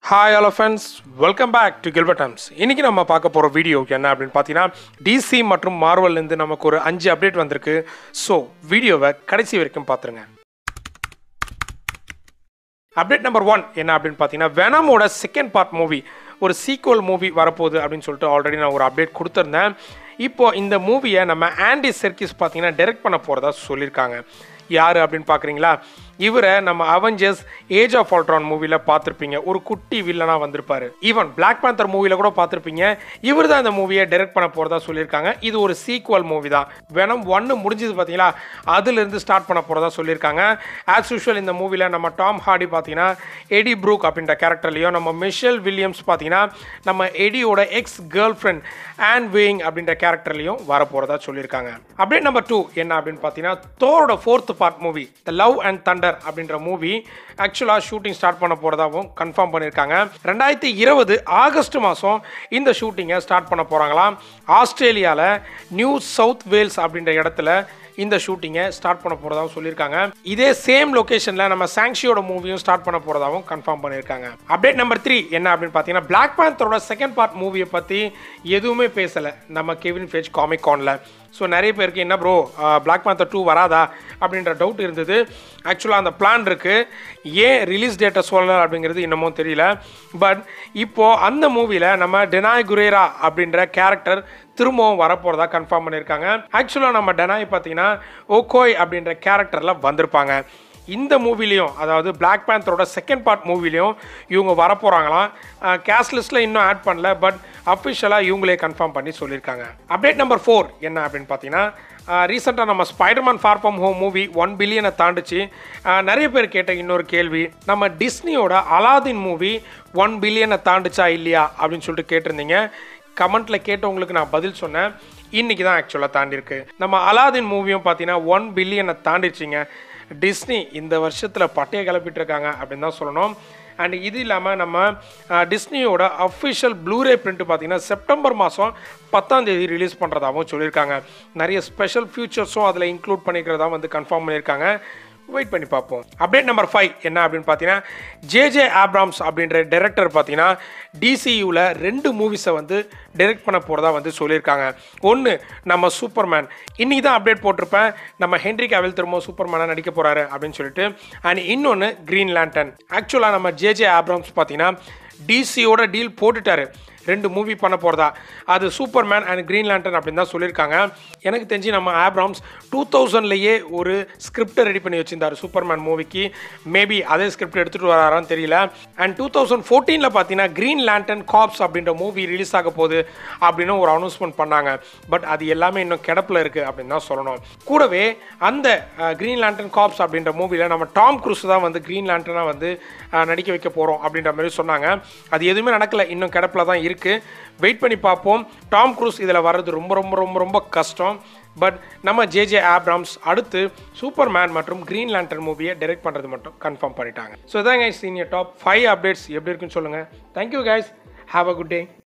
hi hello friends welcome back to Gilbert Times இன்றைக்கி நம்ம பார்க்க போகிற வீடியோ என்ன அப்படின்னு பார்த்தீங்கன்னா டிசி மற்றும் மார்வல்லேருந்து நமக்கு ஒரு அஞ்சு அப்டேட் வந்திருக்கு ஸோ வீடியோவை கடைசி வரைக்கும் பார்த்துருங்க அப்டேட் நம்பர் ஒன் என்ன அப்படின்னு பார்த்தீங்கன்னா வெனமோட செகண்ட் பார்ட் மூவி ஒரு சீக்குவல் மூவி வரப்போகுது அப்படின்னு சொல்லிட்டு ஆல்ரெடி நான் ஒரு அப்டேட் கொடுத்துருந்தேன் இப்போ இந்த மூவியை நம்ம ஆண்டி செர்கிஸ் பார்த்தீங்கன்னா டைரக்ட் பண்ண போகிறதா சொல்லியிருக்காங்க யார் அப்படின்னு பார்க்குறீங்களா இவரை நம்ம அவெஞ்சர்ஸ் ஏஜ் ஆஃப் ஆல்ட்ரான் மூவியில் பார்த்துருப்பீங்க ஒரு குட்டி வில்லனாக வந்திருப்பாரு ஈவன் பிளாக் பேந்தர் மூவியில் கூட பார்த்துருப்பீங்க இவர் தான் இந்த மூவியை டைரக்ட் பண்ண போகிறதா சொல்லியிருக்காங்க இது ஒரு சீக்குவல் மூவி தான் வெனம் ஒன்று முடிஞ்சது பார்த்தீங்களா அதுலேருந்து ஸ்டார்ட் பண்ண போகிறதா சொல்லியிருக்காங்க ஆஸ் யூஷுவல் இந்த மூவியில் நம்ம டாம் ஹார்டி பார்த்தீங்கன்னா எடி ப்ரூக் அப்படின்ற கேரக்டர்லையும் நம்ம மிஷேல் வில்லியம்ஸ் பார்த்தீங்கன்னா நம்ம எடியோட ex girlfriend Anne Weying அப்படின்ற கேரக்டர்லையும் வர போகிறதா சொல்லியிருக்காங்க அப்டேட் நம்பர் டூ என்ன அப்படின்னு பார்த்தீங்கன்னா தோரோட fourth part movie the love and thunder அப்படின்ற மூவி ஆக்சுவலாக ஷூட்டிங் ஸ்டார்ட் பண்ண போகிறதாகவும் கன்ஃபார்ம் பண்ணியிருக்காங்க ரெண்டாயிரத்தி இருபது ஆகஸ்ட் மாதம் இந்த ஷூட்டிங்கை ஸ்டார்ட் பண்ண போகிறாங்களாம் ஆஸ்திரேலியாவில் நியூ சவுத் வேல்ஸ் அப்படின்ற இடத்துல இந்த ஷூட்டிங்கை ஸ்டார்ட் பண்ண போகிறதாகவும் சொல்லியிருக்காங்க இதே சேம் லொக்கேஷனில் நம்ம சாங்ஷியோட மூவியும் ஸ்டார்ட் பண்ண போகிறதாகவும் கன்ஃபார்ம் பண்ணியிருக்காங்க அப்டேட் நம்பர் த்ரீ என்ன அப்படின்னு பார்த்தீங்கன்னா பிளாக் பேந்தரோட செகண்ட் பார்ட் மூவியை பற்றி எதுவுமே பேசலை நம்ம கெவின் ஃபேஜ் காமிக் கானில் ஸோ நிறைய பேருக்கு என்ன ப்ரோ பிளாக் பேந்தர் டூ வராதா அப்படின்ற டவுட் இருந்தது ஆக்சுவலாக அந்த பிளான் இருக்குது ஏன் ரிலீஸ் டேட்டை சொல்லலை அப்படிங்கிறது இன்னமும் தெரியல பட் இப்போது அந்த மூவியில் நம்ம டெனாய் குரேரா அப்படின்ற கேரக்டர் திரும்பவும் வரப்போகிறதா கன்ஃபார்ம் பண்ணியிருக்காங்க ஆக்சுவலாக நம்ம டெனாய் பார்த்தீங்கன்னா ஓகோய் அப்படின்ற கேரக்டரில் வந்திருப்பாங்க இந்த மூவிலையும் அதாவது பிளாக் பேந்தரோட செகண்ட் பார்ட் மூவிலையும் இவங்க வரப்போகிறாங்களாம் கேஸ் லிஸ்ட்டில் இன்னும் ஆட் பண்ணல பட் அஃபிஷியலாக இவங்களே கன்ஃபார்ம் பண்ணி சொல்லியிருக்காங்க அப்டேட் நம்பர் ஃபோர் என்ன அப்படின்னு பார்த்தீங்கன்னா ரீசெண்டாக நம்ம Spiderman far from home movie one பில்லியனை தாண்டிச்சு நிறைய பேர் கேட்ட இன்னொரு கேள்வி நம்ம டிஸ்னியோட அலாதின் மூவி ஒன் பில்லியனை தாண்டுச்சா இல்லையா அப்படின்னு சொல்லிட்டு கேட்டிருந்தீங்க கமெண்ட்டில் கேட்டவங்களுக்கு நான் பதில் சொன்னேன் இன்றைக்கி தான் ஆக்சுவலாக தாண்டிருக்கு நம்ம அலாதின் மூவியும் பார்த்தீங்கன்னா ஒன் பில்லியனை தாண்டிச்சிங்க டிஸ்னி இந்த வருஷத்தில் பட்டையை கிளப்பிட்டு இருக்காங்க அப்படின்னு தான் சொல்லணும் அண்ட் இது இல்லாமல் நம்ம டிஸ்னியோட அஃபிஷியல் ப்ளூரே பிரிண்ட் பார்த்தீங்கன்னா செப்டம்பர் மாதம் பத்தாம் தேதி ரிலீஸ் பண்ணுறதாகவும் சொல்லியிருக்காங்க நிறைய ஸ்பெஷல் ஃபியூச்சர்ஸும் அதில் இன்க்ளூட் பண்ணிக்கிறதா வந்து கன்ஃபார்ம் பண்ணியிருக்காங்க வெயிட் பண்ணி பார்ப்போம் அப்டேட் நம்பர் ஃபைவ் என்ன அப்படின்னு பார்த்தீங்கன்னா ஜேஜே ஆப்ராம்ஸ் அப்படின்ற டைரக்டர் பார்த்தீங்கன்னா டிசியூவில் ரெண்டு மூவிஸை வந்து டைரக்ட் பண்ண போகிறதா வந்து சொல்லியிருக்காங்க ஒன்று நம்ம சூப்பர்மேன் இன்றைக்கி தான் அப்டேட் போட்டிருப்பேன் நம்ம ஹென்ரி கேவல் திரும்ப சூப்பர்மேனாக நடிக்க போகிறாரு அப்படின்னு சொல்லிட்டு அண்ட் இன்னொன்று க்ரீன் லேண்டன் ஆக்சுவலாக நம்ம ஜேஜே ஆப்ராம்ஸ் பார்த்தீங்கன்னா டிசியோட டீல் போட்டுட்டாரு ரெண்டு மூவி பண்ண போகிறதா அது சூப்பர்மேன் அண்ட் க்ரீன் லேண்டன் அப்படின்னு தான் சொல்லியிருக்காங்க எனக்கு தெரிஞ்சு நம்ம ஆப்ராம்ஸ் டூ தௌசண்ட்லேயே ஒரு ஸ்கிரிப்டை ரெடி பண்ணி வச்சிருந்தார் சூப்பர்மேன் மூவிக்கு மேபி அதே ஸ்கிரிப்ட் எடுத்துகிட்டு வராரான்னு தெரியல அண்ட் டூ தௌசண்ட் ஃபோர்டீனில் பார்த்தீங்கன்னா க்ரீன் லேண்டன் காப்ஸ் அப்படின்ற மூவி ரிலீஸ் ஆக போகுது அப்படின்னு ஒரு அனௌன்ஸ்மெண்ட் பண்ணாங்க பட் அது எல்லாமே இன்னும் கிடப்பில் இருக்குது அப்படின்னு தான் சொல்லணும் கூடவே அந்த க்ரீன் லேண்டன் காப்ஸ் அப்படின்ற மூவியில் நம்ம டாம் குரூஸ் தான் வந்து க்ரீன் லேண்டனாக வந்து நடிக்க வைக்க போகிறோம் அப்படின்ற மாதிரி சொன்னாங்க அது எதுவுமே நடக்கலை இன்னும் கிடப்பில் தான் இருக்குது வெயிட் பண்ணி பார்ப்போம் டாம் க்ரூஸ் இதில் வர்றது ரொம்ப ரொம்ப ரொம்ப ரொம்ப கஷ்டம் பட் நம்ம ஜேஜே ஆப்ராம்ஸ் அடுத்து சூப்பர் மேன் மற்றும் க்ரீன் லேண்டர் மூவியை டைரக்ட் பண்ணுறது மட்டும் கன்ஃபார்ம் பண்ணிட்டாங்க ஸோ இதான் guys senior top five updates எப்படி இருக்குன்னு சொல்லுங்கள் thank you guys have a good day